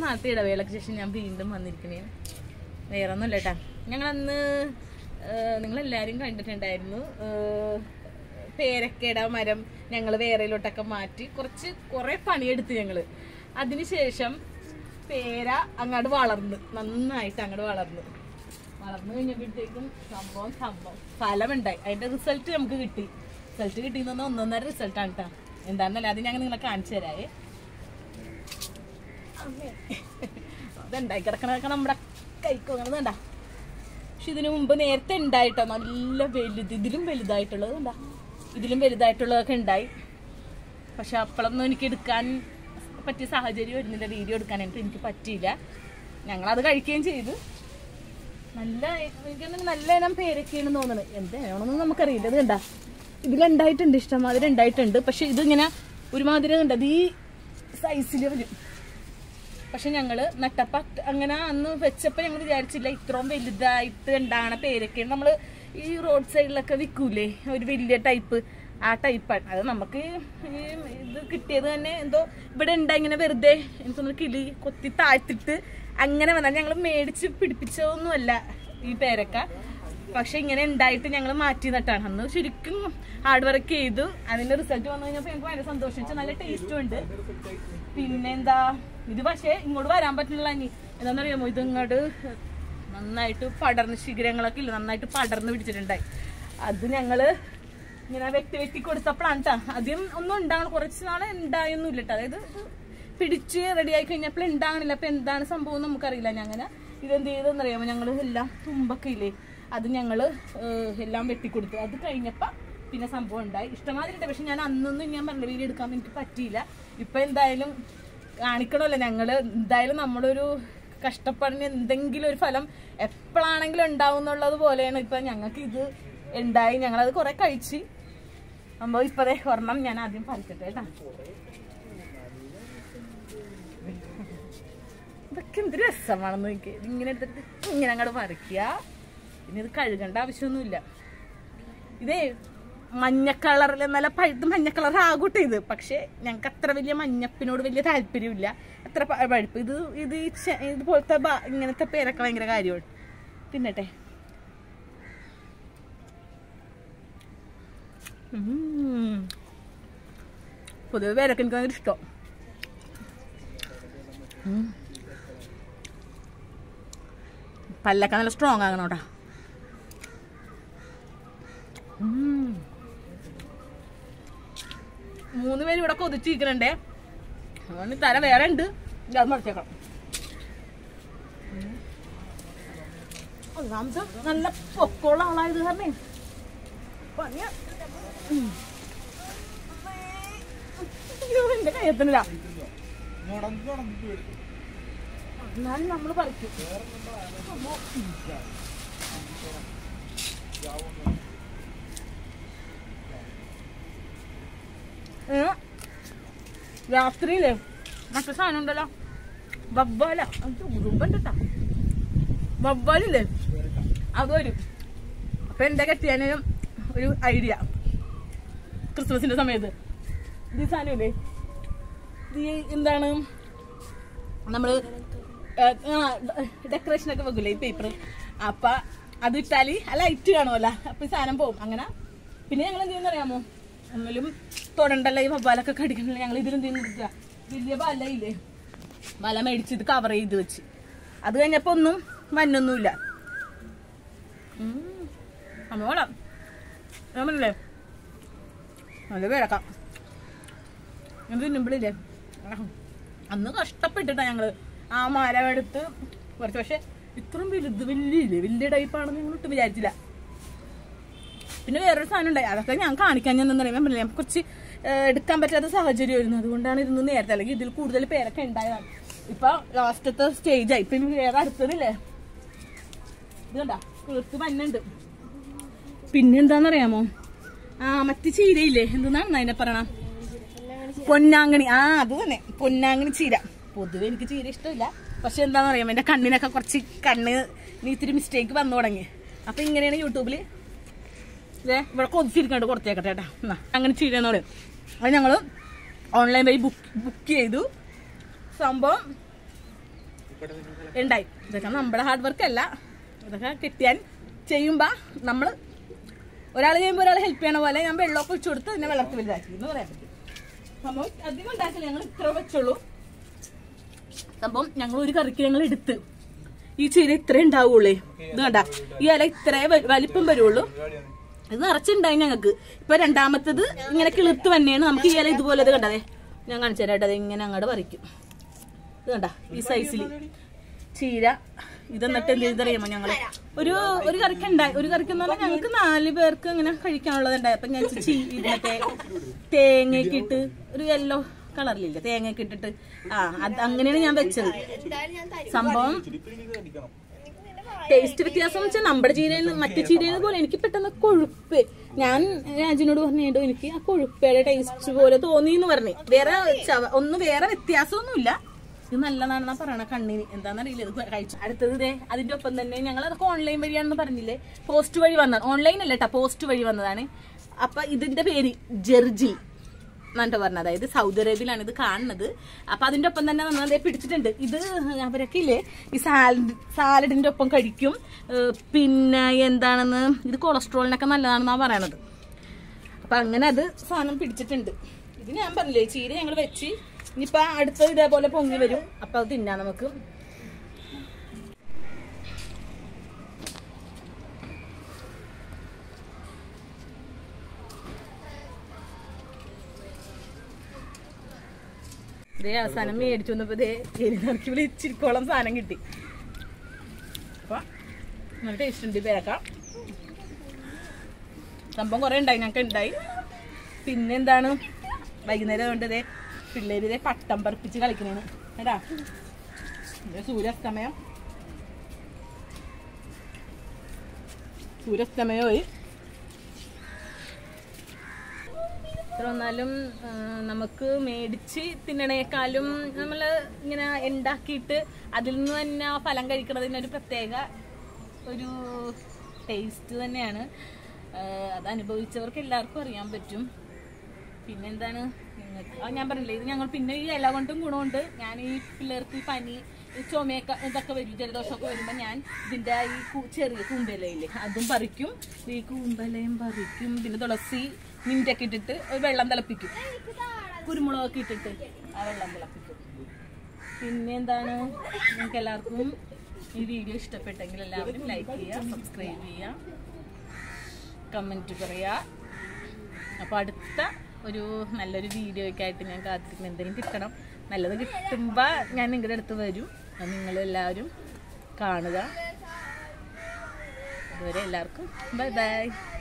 നാളത്തെ ഇടവേളയ്ക്ക് ശേഷം ഞാൻ വീണ്ടും വന്നിരിക്കണേ വേറെ ഒന്നുമില്ല കേട്ടാ ഞങ്ങളന്ന് നിങ്ങളെല്ലാവരും കണ്ടിട്ടുണ്ടായിരുന്നു ഏഹ്, പേരക്കയുടെ മരം ഞങ്ങൾ വേറെയിലോട്ടൊക്കെ മാറ്റി കുറച്ച് കുറെ പണിയെടുത്ത് ഞങ്ങള് അതിനുശേഷം പേര അങ്ങോട്ട് വളർന്ന് നന്നായിട്ട് അങ്ങോട്ട് വളർന്നു വളർന്നു കഴിഞ്ഞപ്പോഴത്തേക്കും സംഭവം സംഭവം ഫലമുണ്ടായി അതിന്റെ റിസൾട്ട് നമുക്ക് കിട്ടി റിസൾട്ട് കിട്ടിയെന്ന് ഒന്നൊന്നര റിസൾട്ടാണ് കേട്ടോ എന്താണെന്നല്ല അത് ഞങ്ങൾ നിങ്ങളെ കാണിച്ചു തരാവേ അതുണ്ടായി കിടക്കണതൊക്കെ നമ്മുടെ കൈക്കോ അങ്ങനെ വേണ്ട പക്ഷെ ഇതിനു മുമ്പ് നേരത്തെ ഉണ്ടായിട്ടോ നല്ല വലുത് ഇതിലും വലുതായിട്ടുള്ളത് കണ്ടാ ഇതിലും വലുതായിട്ടുള്ളതൊക്കെ ഉണ്ടായി പക്ഷെ അപ്പോഴൊന്നും എനിക്ക് എടുക്കാൻ പറ്റിയ സാഹചര്യം വരുന്നില്ല വീഡിയോ എടുക്കാനായിട്ട് എനിക്ക് പറ്റിയില്ല ഞങ്ങളത് കഴിക്കുകയും ചെയ്തു നല്ല എനിക്കൊന്നും നല്ല ഇനം പേരൊക്കെയാണ് തോന്നുന്നത് എന്താണെന്നൊന്നും നമുക്കറിയില്ല ഇത് കണ്ടാ ഇതിലുണ്ടായിട്ടുണ്ട് ഇഷ്ടംമാതിരി ഉണ്ടായിട്ടുണ്ട് പക്ഷെ ഇതിങ്ങനെ ഒരുമാതിരി കണ്ടത് ഈ സൈസിൽ വരും പക്ഷെ ഞങ്ങള് നട്ടപ്പ അങ്ങനെ അന്ന് വെച്ചപ്പോ ഞങ്ങൾ വിചാരിച്ചില്ല ഇത്രയും വലുതായിട്ട് ഉണ്ടാകണ പേരൊക്കെയാണ് നമ്മള് ഈ റോഡ് സൈഡിലൊക്കെ വിൽക്കൂലേ ഒരു വലിയ ടൈപ്പ് ആ ടൈപ്പാണ് അത് നമുക്ക് ഈ ഇത് കിട്ടിയത് തന്നെ എന്തോ ഇവിടെ ഉണ്ടാ ഇങ്ങനെ വെറുതെ എനിക്കൊന്ന് കിളി കൊത്തി താഴ്ത്തിട്ട് അങ്ങനെ വന്നാൽ ഞങ്ങൾ മേടിച്ച് പിടിപ്പിച്ചതൊന്നുമല്ല ഈ പേരക്ക പക്ഷെ ഇങ്ങനെ ഉണ്ടായിട്ട് ഞങ്ങൾ മാറ്റി നട്ടാണ് അന്ന് ശരിക്കും ഹാർഡ് വർക്ക് ചെയ്തു അതിന്റെ റിസൾട്ട് വന്നു കഴിഞ്ഞപ്പോൾ ഞങ്ങൾക്ക് ഭയങ്കര സന്തോഷിച്ചു നല്ല ടേസ്റ്റും ഉണ്ട് പിന്നെന്താ ഇത് പക്ഷേ ഇങ്ങോട്ട് വരാൻ പറ്റുന്നില്ല ഇനി എന്താണെന്നറിയാമോ ഇത് ഇങ്ങോട്ട് നന്നായിട്ട് പടർന്ന് ശിഖരങ്ങളൊക്കെ ഇല്ല നന്നായിട്ട് പടർന്ന് പിടിച്ചിട്ടുണ്ടായി അത് ഞങ്ങള് ഇങ്ങനെ വെട്ടി വെട്ടി കൊടുത്തപ്പോഴാണ് കേട്ടോ ആദ്യം ഒന്നും ഉണ്ടാകണം കുറച്ച് നാളെ ഉണ്ടായൊന്നും ഇല്ല കേട്ടോ അതായത് ഇത് പിടിച്ച് റെഡി ആയി കഴിഞ്ഞപ്പോൾ ഉണ്ടാകണില്ല അപ്പൊ എന്താണ് സംഭവം എന്ന് നമുക്കറിയില്ല ഞങ്ങനെ ഇതെന്ത് ചെയ്തെന്നറിയാമോ ഞങ്ങള് എല്ലാം തുമ്പൊക്കെ ഇല്ലേ അത് ഞങ്ങള് ഏഹ്, എല്ലാം വെട്ടിക്കൊടുത്തു അത് കഴിഞ്ഞപ്പോ പിന്നെ സംഭവം ഉണ്ടായി ഇഷ്ടമാതിരി ഉണ്ട് പക്ഷെ ഞാൻ അന്നൊന്നും ഞാൻ പറഞ്ഞ വീഡിയോ എടുക്കാൻ എനിക്ക് പറ്റിയില്ല ഇപ്പൊ എന്തായാലും കാണിക്കണമല്ലോ ഞങ്ങള് എന്തായാലും നമ്മളൊരു കഷ്ടപ്പാടിന് എന്തെങ്കിലും ഒരു ഫലം എപ്പോഴാണെങ്കിലും ഉണ്ടാവും എന്നുള്ളത് പോലെയാണ് ഇപ്പൊ ഞങ്ങൾക്ക് ഇത് ഉണ്ടായി ഞങ്ങളത് കുറെ കഴിച്ച് അപ്പൊ ഇപ്പതേ ഒരെണ്ണം ഞാൻ ആദ്യം പറിക്കട്ടെ കേട്ടാ ഇതൊക്കെ എന്ത് രസമാണെന്ന് നോക്കി ഇങ്ങനെ എടുത്തിട്ട് ഇങ്ങനെ അങ്ങോട്ട് പറിക്കുക പിന്നെ ഇത് കഴുകേണ്ട ആവശ്യമൊന്നുമില്ല ഇതേ മഞ്ഞ കളറിൽ നല്ല പഴുത്ത് മഞ്ഞ കളർ ആകൂട്ടെ ഇത് പക്ഷെ ഞങ്ങൾക്ക് അത്ര വലിയ മഞ്ഞപ്പിനോട് വലിയ താല്പര്യമില്ല അത്ര പ- പഴുപ്പ് ഇത് ഇത് ഈ ചെ- ഇതുപോലത്തെ ബ- ഇങ്ങനത്തെ പേരൊക്കെ ഭയങ്കര കാര്യമാണ് തിന്നട്ടെ ഉം. പൊതുവെ പേരൊക്കെ എനിക്ക് ഭയങ്കര ഇഷ്ടം ഉം. പല്ലൊക്കെ നല്ല സ്ട്രോങ് ആകണോട്ടാ ഉം. മൂന്ന് പേര് ഇവിടെ കൊതിച്ചിരിക്കണുണ്ടേ അതുകൊണ്ട് തല വേറെ ഉണ്ട് ഇത് അത് മറിച്ചേക്കണം ഉം. ഒന്നാമത് നല്ല പൊക്കമുള്ള ആളായത് കാരണേ പണിയ എന്റെ കയ്യത്തിനില്ല എന്നാലും നമ്മൾ പറിക്കും ഏ? രാത്രിയില്ലേ മറ്റേ സാധനം ഉണ്ടല്ലോ ബബ്ബാല ഉറുമ്പണ്ടാ ബബ്ബാലില്ലേ അത് വരും അപ്പൊ എന്റെ കെട്ടിയാനും ഒരു ഐഡിയ ക്രിസ്മസിന്റെ സമയത്ത് ഇത് ഈ സാധനമില്ലേ ഇത് ഈ എന്താണ് നമ്മള് ഡെക്കറേഷൻ ഒക്കെ വെക്കില്ലേ ഈ പേപ്പർ അപ്പൊ അത് ഇട്ടാല് ആ ലൈറ്റ് കാണുമല്ലോ അപ്പൊ ഈ സാധനം പോകും അങ്ങനെ പിന്നെ ഞങ്ങൾ എന്ത് ചെയ്യുന്ന അറിയാമോ ഒന്നിലും തൊടണ്ടല്ല ഈ വവ്വാലൊക്കെ കടിക്കണില്ല ഞങ്ങൾ ഇതിലെന്ത് ചെയ്യുന്നില്ല വലിയ വല ഇല്ലേ വല മേടിച്ച് ഇത് കവർ ചെയ്ത് വെച്ച് അത് കഴിഞ്ഞപ്പോ ഒന്നും മഞ്ഞൊന്നുമില്ല അമ്മോളാം ഞാൻ പറഞ്ഞില്ലേ നല്ല പേരക്കാം ഞാൻ തിന്നുമ്പിളില്ലേ അന്ന് കഷ്ടപ്പെട്ടിട്ടാ ഞങ്ങള് ആ മരം എടുത്ത് കുറച്ച് പക്ഷെ ഇത്രയും വലുത് വലിയില്ലേ വലിയ ടൈപ്പാണെന്ന് ഞങ്ങൾ ഒട്ടും വിചാരിച്ചില്ല പിന്നെ വേറൊരു സാധനം ഉണ്ടായി അതൊക്കെ ഞാൻ കാണിക്കാൻ ഞാൻ എന്താ പറയുക പറഞ്ഞില്ലേ കുറച്ച് ഏഹ്, എടുക്കാൻ പറ്റാത്ത സാഹചര്യമായിരുന്നു അതുകൊണ്ടാണ് ഇരുന്ന് നേരത്തെ അല്ലെങ്കിൽ ഇതിൽ കൂടുതൽ പേരൊക്കെ ഉണ്ടായതാണ് ഇപ്പൊ ലാസ്റ്റത്തെ സ്റ്റേജായി ഇപ്പൊ ഇനി വേറെ അടുത്തതില്ലേ ഇത് കണ്ടാ കിളിർത്ത് മഞ്ഞുണ്ട് പിന്നെന്താന്നറിയാമോ ആ മറ്റു ചീരയില്ലേ എന്തെന്നാണ് അതിനെ പറയണ പൊന്നാങ്കണി ആ അത് തന്നെ പൊന്നാങ്കണി ചീര പൊതുവെ എനിക്ക് ചീര ഇഷ്ടമില്ല പക്ഷെ എന്താന്ന് പറയാം എന്റെ കണ്ണിനൊക്കെ കുറച്ച് കണ്ണ് നീ ഇത്തിരി മിസ്റ്റേക്ക് വന്നു തുടങ്ങി അപ്പൊ ഇങ്ങനെയാണ് യൂട്യൂബില് ഇതേ ഇവിടെ കൊതിച്ചിരിക്കണ്ട് കൊടുത്തേക്കട്ടെ ചേട്ടാ എന്നാ അങ്ങനെ ചീര എന്ന് പറയും അത് ഞങ്ങള് ഓൺലൈൻ വഴി ബുക്ക് ബുക്ക് ചെയ്തു സംഭവം ഉണ്ടായി ഇതൊക്കെ നമ്മുടെ ഹാർഡ് വർക്ക് അല്ല ഇതൊക്കെ കിട്ടിയാൽ ചെയ്യുമ്പോ നമ്മള് ഒരാൾ ചെയ്യുമ്പോൾ ഒരാൾ ഹെൽപ്പ് ചെയ്യണ പോലെ ഞാൻ വെള്ളമൊക്കെ ഒഴിച്ചു കൊടുത്ത് ഇതിനെ വളർത്തി വലുതാക്കി എന്ന് പറയാൻ പറ്റും സംഭവം അധികം ഉണ്ടാക്കില്ല ഞങ്ങൾ ഇത്ര വെച്ചുള്ളൂ സംഭവം ഞങ്ങൾ ഒരു കറിക്ക് ഞങ്ങൾ എടുത്ത് ഈ ചീര ഇത്രേ ഉണ്ടാവുള്ളേ ഇത് കണ്ട ഈ ഇല ഇത്രേ വ- വലിപ്പം വരുള്ളൂ ഇത് നിറച്ചുണ്ടായി ഞങ്ങൾക്ക് ഇപ്പൊ രണ്ടാമത്തത് ഇങ്ങനെ കിളിർത്ത് തന്നെയാണ് നമുക്ക് ഈ ഇല ഇതുപോലെ ഇത് കണ്ടതേ ഞാൻ കാണിച്ചു തരാം കേട്ടോ അത് ഇങ്ങനെ അങ്ങോട്ട് പറിക്കും ഇത് കണ്ട ഈ സൈസിൽ ചീര ഇത് എന്നിട്ട് എന്ത് ചെയ്തറിയാമോ ഞങ്ങള് ഒരു ഒരു കറിക്ക് ഉണ്ടായി ഒരു കറിക്ക് എന്ന് പറഞ്ഞാൽ ഞങ്ങൾക്ക് നാല് പേർക്ക് ഇങ്ങനെ കഴിക്കാനുള്ളത് ഉണ്ടായി അപ്പൊ ഞാൻ ചീ ഇത് മറ്റേ തേങ്ങയൊക്കെ ഇട്ട് ഒരു യെല്ലോ കളറിലില്ല തേങ്ങയൊക്കെ ഇട്ടിട്ട് ആ അത് അങ്ങനെയാണ് ഞാൻ വെച്ചത് സംഭവം ടേസ്റ്റ് വ്യത്യാസം എന്ന് വെച്ചാൽ നമ്മുടെ ചീരയിൽ നിന്ന് മറ്റു ചീരയിൽ പോലെ എനിക്ക് പെട്ടെന്ന് കൊഴുപ്പ് ഞാൻ രാജിനോട് പറഞ്ഞിട്ടുണ്ടോ എനിക്ക് ആ കൊഴുപ്പയുടെ ടേസ്റ്റ് പോലെ തോന്നി എന്ന് പറഞ്ഞു വേറെ ചവ- ഒന്നും വേറെ വ്യത്യാസമൊന്നുമില്ല ഇത് നല്ലതാണെന്നാ പറയണ കണ്ണിന് എന്താണെന്നറിയില്ല ഇത് കഴിച്ചു അടുത്തത് ഇതേ അതിന്റെ ഒപ്പം തന്നെ ഞങ്ങൾ അതൊക്കെ ഓൺലൈൻ വഴിയാണെന്ന് പറഞ്ഞില്ലേ പോസ്റ്റ് വഴി വന്നത് ഓൺലൈൻ അല്ല കേട്ടോ പോസ്റ്റ് വഴി വന്നതാണ് അപ്പൊ ഇതിന്റെ പേര് ജെർജി എന്നിട്ട് പറഞ്ഞത് അതായത് സൗദി അറേബ്യയിലാണ് ഇത് കാണുന്നത് അപ്പൊ അതിന്റെ ഒപ്പം തന്നെ നമ്മൾ അതേ പിടിച്ചിട്ടുണ്ട് ഇത് അവരൊക്കെ ഇല്ലേ ഈ സാലഡ് സാലഡിന്റെ ഒപ്പം കഴിക്കും ഏഹ് പിന്നെ എന്താണെന്ന് ഇത് കൊളസ്ട്രോളിനൊക്കെ നല്ലതാണെന്നാ പറയണത് അപ്പൊ അങ്ങനെ അത് സാധനം പിടിച്ചിട്ടുണ്ട് ഇത് ഞാൻ പറഞ്ഞില്ലേ ചീര ഞങ്ങൾ വെച്ച് ഇനിയിപ്പൊ അടുത്തത് ഇതേപോലെ പൊങ്ങി വരും അപ്പൊ അത് തിന്നാം നമുക്ക് ഇതേ അവസാനം മേടിച്ചു വന്നപ്പോ ഇതേ എരിനിറക്കി വിളിച്ചിരിക്കോളം സാധനം കിട്ടി അപ്പൊ നല്ല ടേസ്റ്റ് ഉണ്ട് പേരക്കാം സംഭവം കുറെ ഉണ്ടായി ഞങ്ങൾക്ക് ഉണ്ടായി പിന്നെ എന്താണ് വൈകുന്നേരം കൊണ്ട് ഇതേ പിള്ളേര് ഇതേ പട്ടം പറപ്പിച്ച് കളിക്കണേന്ന് കേട്ടാ ഇതേ സൂര്യാസ്തമയം സൂര്യാസ്തമയമായി എത്ര വന്നാലും ആ, നമുക്ക് മേടിച്ച് തിന്നണേക്കാളും നമ്മൾ ഇങ്ങനെ ഉണ്ടാക്കിയിട്ട് അതിൽ നിന്ന് തന്നെ ആ ഫലം കഴിക്കണതിന് ഒരു പ്രത്യേക ഒരു ടേസ്റ്റ് തന്നെയാണ് ആ, അത് അനുഭവിച്ചവർക്ക് എല്ലാവർക്കും അറിയാൻ പറ്റും പിന്നെന്താണ് നിങ്ങൾക്ക് ആ ഞാൻ പറഞ്ഞില്ലേ ഇത് ഞങ്ങൾ പിന്നെ ഈ ഇല കൊണ്ടും ഗുണമുണ്ട് ഞാൻ ഈ പിള്ളേർക്ക് ഈ പനി ഈ ചുമയൊക്കെ ഇതൊക്കെ വരും ജലദോഷമൊക്കെ വരുമ്പോൾ ഞാൻ ഇതിൻ്റെ ഈ കു- ചെറിയ കൂമ്പലയില്ലേ അതും പറിക്കും ഈ കൂമ്പലയും പറിക്കും പിന്നെ തുളസി മിൻറ്റൊക്കെ ഇട്ടിട്ട് ഒരു വെള്ളം തിളപ്പിക്കും കുരുമുളകൊക്കെ ഇട്ടിട്ട് ആ വെള്ളം തിളപ്പിക്കും പിന്നെ എന്താണ് നിങ്ങൾക്ക് എല്ലാവർക്കും ഈ വീഡിയോ ഇഷ്ടപ്പെട്ടെങ്കിൽ എല്ലാവരും ലൈക്ക് ചെയ്യുക സബ്സ്ക്രൈബ് ചെയ്യുക കമൻറ്റ് പറയുക അപ്പോൾ അടുത്ത ഒരു നല്ലൊരു വീഡിയോയ്ക്ക് ആയിട്ട് ഞാൻ കാത്തിരിക്കുന്ന എന്തെങ്കിലും കിട്ടണം നല്ലത് കിട്ടുമ്പോൾ ഞാൻ നിങ്ങളുടെ അടുത്ത് വരും അത് നിങ്ങളെല്ലാവരും കാണുക അതുവരെ എല്ലാവർക്കും ബൈ ബൈ